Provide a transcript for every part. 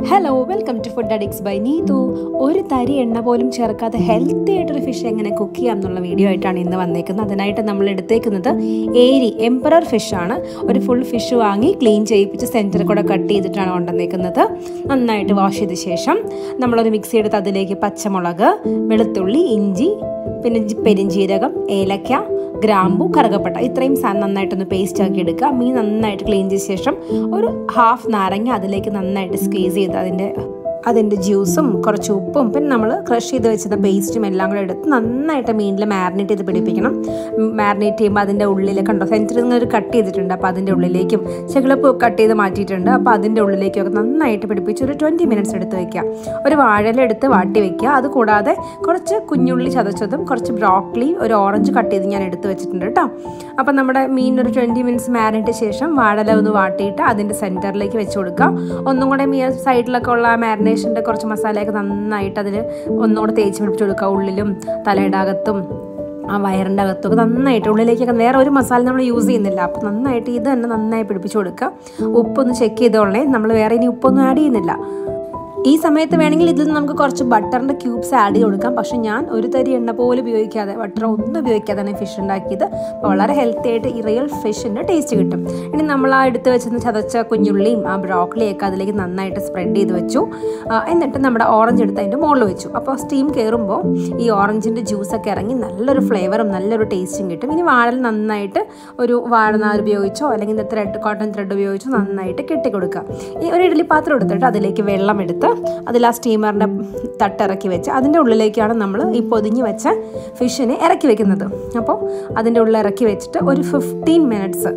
hello welcome to food addicts by Neethu ഒരു തരി എണ്ണ പോലും ചേർക്കാതെ ഹെൽത്തി ആയിട്ടൊരു ഫിഷ് എങ്ങനെ കുക്ക് ചെയ്യാം എന്നുള്ള വീഡിയോ ആയിട്ടാണ് ഇന്ന് വന്നേക്കുന്നത് അതിനായിട്ട് നമ്മൾ എടുത്തേക്കുന്നത് ഏരി എംപറർ ഫിഷാണ് ഒരു ഫുൾ ഫിഷ് വാങ്ങി ക്ലീൻ ചെയ്യിപ്പിച്ച് സെൻറ്ററിൽ കൂടെ കട്ട് ചെയ്തിട്ടാണ് കൊണ്ടുവന്നേക്കുന്നത് നന്നായിട്ട് വാഷ് ചെയ്ത ശേഷം നമ്മളൊരു മിക്സി എടുത്ത് അതിലേക്ക് പച്ചമുളക് വെളുത്തുള്ളി ഇഞ്ചി പിന്നെ ജി- പെരിഞ്ജീരകം ഏലക്ക ഗ്രാമ്പു കറുകപ്പട്ട ഇത്രയും സാധനം നന്നായിട്ടൊന്ന് പേസ്റ്റ് ആക്കി എടുക്കുക മീൻ നന്നായിട്ട് ക്ലീൻ ചെയ്ത ശേഷം ഒരു ഹാഫ് നാരങ്ങ അതിലേക്ക് നന്നായിട്ട് സ്ക്വീസ് ചെയ്ത് അതിൻ്റെ അതിൻ്റെ ജ്യൂസും കുറച്ച് ഉപ്പും പിന്നെ നമ്മൾ ക്രഷ് ചെയ്ത് വെച്ചിരുന്ന പേസ്റ്റും എല്ലാം കൂടെ എടുത്ത് നന്നായിട്ട് മീനിൽ മാരിനേറ്റ് ചെയ്ത് പിടിപ്പിക്കണം മാരിനേറ്റ് ചെയ്യുമ്പോൾ അതിൻ്റെ ഉള്ളിൽ കണ്ടോ സെൻറ്ററിൽ നിന്ന് ഒരു കട്ട് ചെയ്തിട്ടുണ്ട് അപ്പോൾ അതിൻ്റെ ഉള്ളിലേക്കും ചെകിളപ്പ് കട്ട് ചെയ്ത് മാറ്റിയിട്ടുണ്ട് അപ്പോൾ അതിൻ്റെ ഉള്ളിലേക്കൊക്കെ നന്നായിട്ട് പിടിപ്പിച്ച് ഒരു ട്വൻറ്റി മിനിറ്റ്സ് എടുത്ത് വെക്കുക ഒരു വാഴയില എടുത്ത് വാട്ടി വെക്കുക അത് കൂടാതെ കുറച്ച് കുഞ്ഞുള്ളി ചതച്ചതും കുറച്ച് ബ്രോക്കളി ഒരു ഓറഞ്ച് കട്ട് ചെയ്ത് ഞാൻ എടുത്ത് വെച്ചിട്ടുണ്ട് കേട്ടോ അപ്പം നമ്മുടെ മീൻ ഒരു ട്വൻറ്റി മിനിറ്റ്സ് മാരിനേറ്റ് ശേഷം വാഴല ഒന്ന് വാട്ടിയിട്ട് അതിൻ്റെ സെൻറ്ററിലേക്ക് വെച്ച് കൊടുക്കുക ഒന്നും കൂടെ മീ സൈഡിലൊക്കെ ഉള്ള മാരിനേഷൻ്റെ കുറച്ച് മസാലയൊക്കെ നന്നായിട്ട് അതിൽ ഒന്നുകൂടെ തേച്ച് പിടിപ്പിച്ച് കൊടുക്കുക ഉള്ളിലും തലയുടെ അകത്തും ആ വയറിൻ്റെ അകത്തൊക്കെ നന്നായിട്ട് ഉള്ളിലേക്കൊക്കെ വേറെ ഒരു മസാല നമ്മൾ യൂസ് ചെയ്യുന്നില്ല അപ്പോൾ നന്നായിട്ട് ഇത് തന്നെ നന്നായി പിടിപ്പിച്ച് കൊടുക്കുക ഉപ്പൊന്ന് ചെക്ക് ചെയ്തോളേ നമ്മൾ വേറെ ഇനി ഉപ്പൊന്നും ആഡ് ചെയ്യുന്നില്ല ഈ സമയത്ത് വേണമെങ്കിൽ ഇതിൽ നിന്ന് നമുക്ക് കുറച്ച് ബട്ടറിൻ്റെ ക്യൂബ്സ് ആഡ് ചെയ്ത് കൊടുക്കാം പക്ഷെ ഞാൻ ഒരു തരി എണ്ണ പോലും ഉപയോഗിക്കാതെ ബട്ടർ ഒന്നും ഉപയോഗിക്കാതെയാണ് ഫിഷ് ഉണ്ടാക്കിയത് അപ്പോൾ വളരെ ഹെൽത്തി ആയിട്ട് ഈ റിയൽ ഫിഷിൻ്റെ ടേസ്റ്റ് കിട്ടും ഇനി നമ്മൾ ആ എടുത്ത് വെച്ചിരുന്ന ചതച്ച കുഞ്ഞുള്ളിയും ആ ബ്രോക്കളിയൊക്കെ അതിലേക്ക് നന്നായിട്ട് സ്പ്രെഡ് ചെയ്ത് വെച്ചു ആ, എന്നിട്ട് നമ്മുടെ ഓറഞ്ച് എടുത്ത് അതിൻ്റെ മുകളിൽ വെച്ചു അപ്പോൾ സ്റ്റീം കയറുമ്പോൾ ഈ ഓറഞ്ചിൻ്റെ ജ്യൂസൊക്കെ ഇറങ്ങി നല്ലൊരു ഫ്ലേവറും നല്ലൊരു ടേസ്റ്റും കിട്ടും ഇനി വാഴൽ നന്നായിട്ട് ഒരു വാഴനാർ ഉപയോഗിച്ചോ അല്ലെങ്കിൽ ത്രെഡ് കോട്ടൺ ത്രെഡ് ഉപയോഗിച്ചോ നന്നായിട്ട് കെട്ടിക്കൊടുക്കുക ഈ ഒരു ഇഡ്ഡലി പാത്രം എടുത്തിട്ട് അതിലേക്ക് വെള്ളം എടുത്ത് അതിൽ ആ സ്റ്റീമറിൻ്റെ തട്ടിറക്കി വെച്ച് അതിൻ്റെ ഉള്ളിലേക്കാണ് നമ്മൾ ഈ പൊതിഞ്ഞ് വെച്ച ഫിഷിനെ ഇറക്കി വെക്കുന്നത് അപ്പോൾ അതിൻ്റെ ഉള്ളിൽ ഇറക്കി വെച്ചിട്ട് ഒരു ഫിഫ്റ്റീൻ മിനിറ്റ്സ്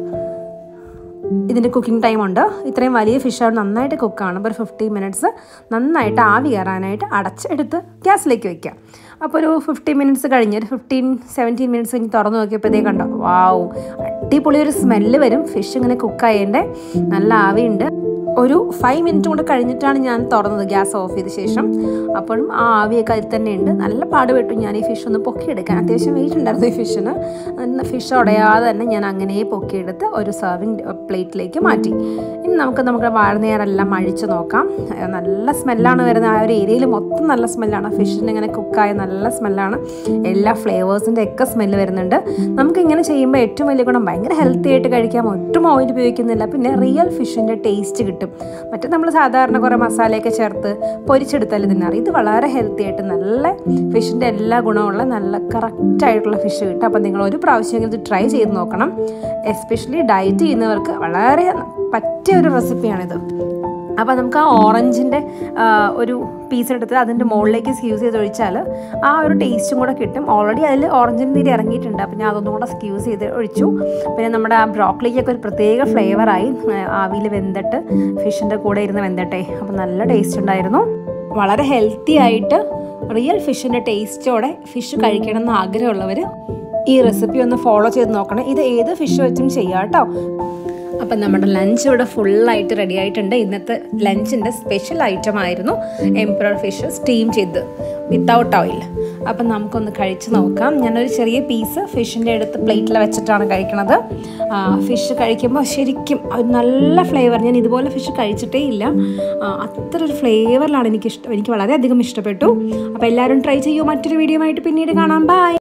ഇതിൻ്റെ കുക്കിംഗ് ടൈം ഉണ്ട് ഇത്രയും വലിയ ഫിഷ് നന്നായിട്ട് കുക്കാണ് അപ്പോൾ ഒരു ഫിഫ്റ്റീൻ മിനിറ്റ്സ് നന്നായിട്ട് ആവി കയറാനായിട്ട് അടച്ച് എടുത്ത് ഗ്യാസിലേക്ക് വെക്കുക അപ്പോൾ ഒരു ഫിഫ്റ്റീൻ മിനിറ്റ്സ് കഴിഞ്ഞ് ഒരു ഫിഫ്റ്റീൻ സെവൻറ്റീൻ മിനിറ്റ്സ് കഴിഞ്ഞ് തുറന്ന് നോക്കിയപ്പോഴത്തേ കണ്ടോ വാവും അടിപൊളി ഒരു സ്മെല്ല് വരും ഫിഷ് ഇങ്ങനെ കുക്കായതിൻ്റെ നല്ല ആവിയുണ്ട് ഒരു ഫൈവ് മിനിറ്റ് കൊണ്ട് കഴിഞ്ഞിട്ടാണ് ഞാൻ തുറന്നത് ഗ്യാസ് ഓഫ് ചെയ്ത ശേഷം അപ്പോഴും ആ ആവിയൊക്കെ അതിൽ തന്നെ ഉണ്ട് നല്ല പാടുപെട്ടു ഞാൻ ഈ ഫിഷ് ഒന്ന് പൊക്കിയെടുക്കാൻ അത്യാവശ്യം വെയിറ്റ് ഉണ്ടായിരുന്നു ഈ ഫിഷിന് ഫിഷ് ഉടയാതെ തന്നെ ഞാൻ അങ്ങനെ പൊക്കിയെടുത്ത് ഒരു സർവിങ് പ്ലേറ്റിലേക്ക് മാറ്റി ഇനി നമുക്ക് നമുക്ക് വാഴനേരെല്ലാം അഴിച്ച് നോക്കാം ഏഹ് നല്ല സ്മെല്ലാണ് വരുന്നത് ആ ഒരു ഏരിയയിൽ മൊത്തം നല്ല സ്മെല്ലാണ് ഫിഷിന് ഇങ്ങനെ കുക്കായ നല്ല സ്മെല്ലാണ് എല്ലാ ഫ്ലേവേഴ്സിൻ്റെ ഒക്കെ സ്മെല്ല് വരുന്നുണ്ട് നമുക്ക് ഇങ്ങനെ ചെയ്യുമ്പോൾ ഏറ്റവും വലിയ ഗുണം ഭയങ്കര ഹെൽത്തി ആയിട്ട് കഴിക്കാം ഒട്ടും ഓയിൽ ഉപയോഗിക്കുന്നില്ല പിന്നെ റിയൽ ഫിഷിൻ്റെ ടേസ്റ്റ് കിട്ടും മറ്റേ നമ്മൾ സാധാരണ കുറേ മസാലയൊക്കെ ചേർത്ത് പൊരിച്ചെടുത്താൽ തിന്നാറ് ഇത് വളരെ ഹെൽത്തി ആയിട്ട് നല്ല ഫിഷിൻ്റെ എല്ലാ ഗുണമുള്ള നല്ല കറക്റ്റ് ആയിട്ടുള്ള ഫിഷ് കിട്ടും അപ്പം നിങ്ങൾ ഒരു പ്രാവശ്യമെങ്കിലും ഇത് ട്രൈ ചെയ്ത് നോക്കണം എസ്പെഷ്യലി ഡയറ്റ് ചെയ്യുന്നവർക്ക് വളരെ പറ്റിയ ഒരു റെസിപ്പിയാണിത് അപ്പോൾ നമുക്ക് ആ ഓറഞ്ചിൻ്റെ ഒരു പീസ് എടുത്ത് അതിൻ്റെ മുകളിലേക്ക് സ്ക്യൂസ് ചെയ്ത് ഒഴിച്ചാൽ ആ ഒരു ടേസ്റ്റും കൂടെ കിട്ടും ഓൾറെഡി അതിൽ ഓറഞ്ചിൻ്റെ നീര് ഇറങ്ങിയിട്ടുണ്ട് അപ്പോൾ ഞാൻ അതൊന്നും കൂടെ സ്ക്യൂസ് ചെയ്ത് ഒഴിച്ചു പിന്നെ നമ്മുടെ ആ ബ്രോക്കളിക്കൊക്കെ ഒരു പ്രത്യേക ഫ്ലേവറായി ആവിയിൽ വെന്തിട്ട് ഫിഷിൻ്റെ കൂടെ ഇരുന്ന് വെന്തട്ടെ അപ്പോൾ നല്ല ടേസ്റ്റ് ഉണ്ടായിരുന്നു വളരെ ഹെൽത്തി ആയിട്ട് റിയൽ ഫിഷിൻ്റെ ടേസ്റ്റോടെ ഫിഷ് കഴിക്കണം എന്ന് ആഗ്രഹമുള്ളവർ ഈ റെസിപ്പി ഒന്ന് ഫോളോ ചെയ്ത് നോക്കണം ഇത് ഏത് ഫിഷ് വെച്ചും ചെയ്യാം കേട്ടോ അപ്പം നമ്മുടെ ലഞ്ച് ഇവിടെ ഫുള്ളായിട്ട് റെഡി ആയിട്ടുണ്ട് ഇന്നത്തെ ലഞ്ചിൻ്റെ സ്പെഷ്യൽ ഐറ്റം ആയിരുന്നു എംപ്രർ ഫിഷ് സ്റ്റീം ചെയ്ത് വിത്തൗട്ട് ഓയിൽ അപ്പം നമുക്കൊന്ന് കഴിച്ച് നോക്കാം ഞാനൊരു ചെറിയ പീസ് ഫിഷിൻ്റെ അടുത്ത് പ്ലേറ്റിൽ വെച്ചിട്ടാണ് കഴിക്കണത് ഫിഷ് കഴിക്കുമ്പോൾ ശരിക്കും ഒരു നല്ല ഫ്ലേവർ ഞാൻ ഇതുപോലെ ഫിഷ് കഴിച്ചിട്ടേ ഇല്ല ആ, അത്ര ഒരു ഫ്ലേവറിലാണ് എനിക്ക് ഇഷ്ടം എനിക്ക് വളരെയധികം ഇഷ്ടപ്പെട്ടു അപ്പോൾ എല്ലാവരും ട്രൈ ചെയ്യൂ മറ്റൊരു വീഡിയോ ആയിട്ട് പിന്നീട് കാണാം ബൈ